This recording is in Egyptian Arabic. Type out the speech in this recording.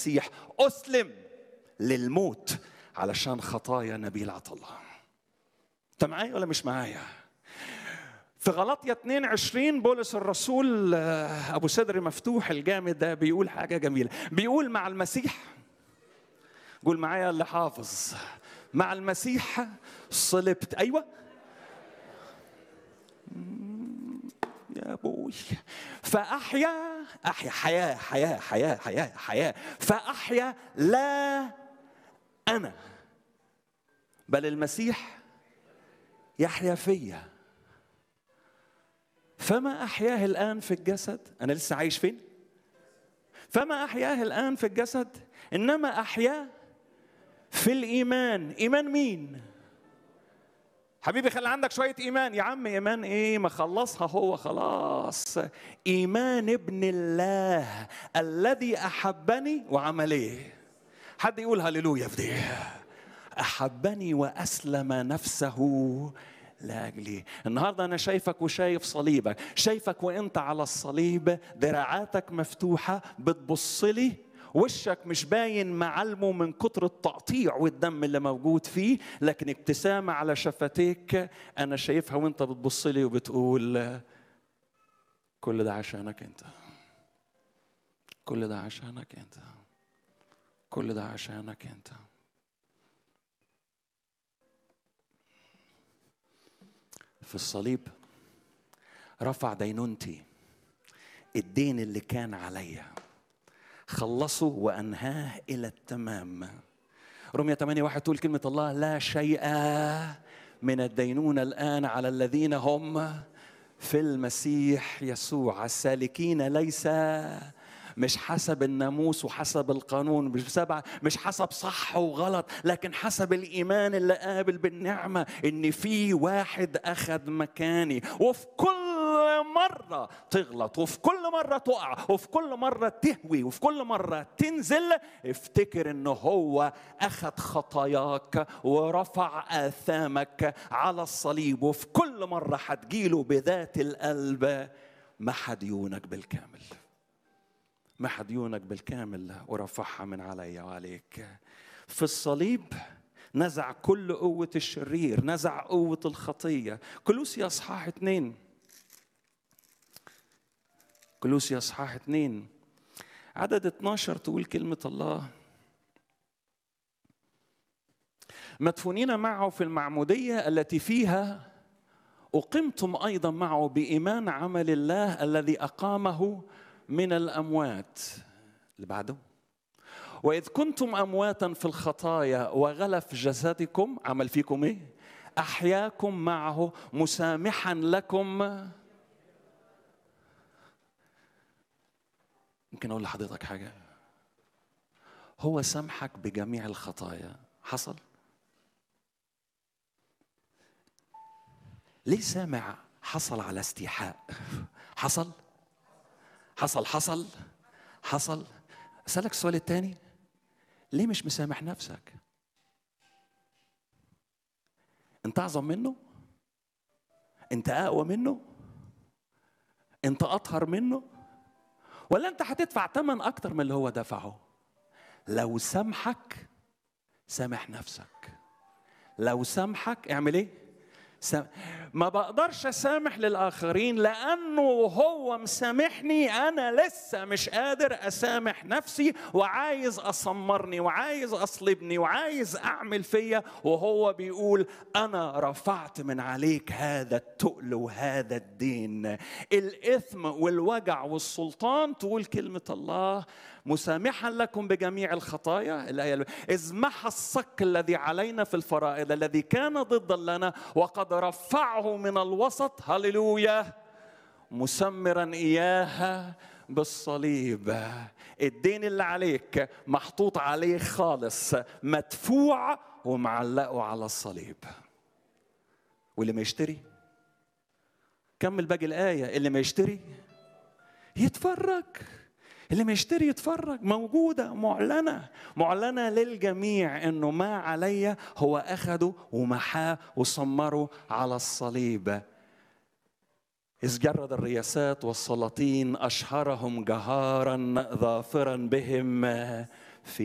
المسيح أسلم للموت علشان خطايا نبيلة الله انت معايا ولا مش معايا في غلطية 22 بولس الرسول ابو صدر مفتوح الجامد ده بيقول حاجة جميلة بيقول مع المسيح قول معايا اللي حافظ مع المسيح صلبت ايوه يا ابوي فاحيا احيا حياه حياه حياه حياه حياه فاحيا لا انا بل المسيح يحيا فيا فما احياه الان في الجسد انا لسه عايش فين فما احياه الان في الجسد انما احياه في الايمان ايمان مين حبيبي خلي عندك شوية إيمان يا عم إيمان إيه ما خلصها هو خلاص إيمان ابن الله الذي أحبني وعمل إيه حد يقول هللويا في دي أحبني وأسلم نفسه لاجلي النهارده انا شايفك وشايف صليبك شايفك وانت على الصليب دراعاتك مفتوحه بتبص لي وشك مش باين معلمه من كتر التقطيع والدم اللي موجود فيه لكن ابتسامة على شفتيك أنا شايفها وأنت بتبص لي وبتقول كل ده عشانك أنت كل ده عشانك أنت كل ده عشانك أنت في الصليب رفع دينونتي الدين اللي كان عليا خلصه وانهاه الى التمام رمية 8 واحد تقول كلمة الله لا شيء من الدينونة الآن على الذين هم في المسيح يسوع السالكين ليس مش حسب الناموس وحسب القانون مش بسبع مش حسب صح وغلط لكن حسب الايمان اللي قابل بالنعمه ان في واحد اخذ مكاني وفي كل مرة تغلط وفي كل مرة تقع وفي كل مرة تهوي وفي كل مرة تنزل افتكر انه هو اخذ خطاياك ورفع اثامك على الصليب وفي كل مرة هتجيله بذات القلب محى ديونك بالكامل محى ديونك بالكامل ورفعها من علي وعليك في الصليب نزع كل قوة الشرير نزع قوة الخطية كلوسي أصحاح اتنين كلوسي اصحاح اثنين عدد 12 تقول كلمة الله مدفونين معه في المعمودية التي فيها أقمتم أيضا معه بإيمان عمل الله الذي أقامه من الأموات اللي بعده وإذ كنتم أمواتا في الخطايا وغلف جسدكم عمل فيكم إيه؟ أحياكم معه مسامحا لكم ممكن اقول لحضرتك حاجه هو سامحك بجميع الخطايا حصل ليه سامع حصل على استيحاء حصل حصل حصل حصل اسالك السؤال الثاني ليه مش مسامح نفسك انت اعظم منه انت اقوى منه انت اطهر منه ولا انت هتدفع ثمن اكتر من اللي هو دفعه لو سامحك سامح نفسك لو سامحك اعمل ايه سام... ما بقدرش اسامح للاخرين لانه هو مسامحني انا لسه مش قادر اسامح نفسي وعايز اسمرني وعايز اصلبني وعايز اعمل فيا وهو بيقول انا رفعت من عليك هذا التقل وهذا الدين الاثم والوجع والسلطان تقول كلمه الله مسامحا لكم بجميع الخطايا الآية إذ محى الصك الذي علينا في الفرائض الذي كان ضدا لنا وقد رفعه من الوسط هللويا مسمرا إياها بالصليب الدين اللي عليك محطوط عليه خالص مدفوع ومعلقه على الصليب واللي ما يشتري كمل باقي الآية اللي ما يشتري يتفرج اللي ما يشتري يتفرج موجودة معلنة معلنة للجميع انه ما علي هو اخده ومحاه وصمره على الصليب إذ جرد الرياسات والسلاطين أشهرهم جهارا ظافرا بهم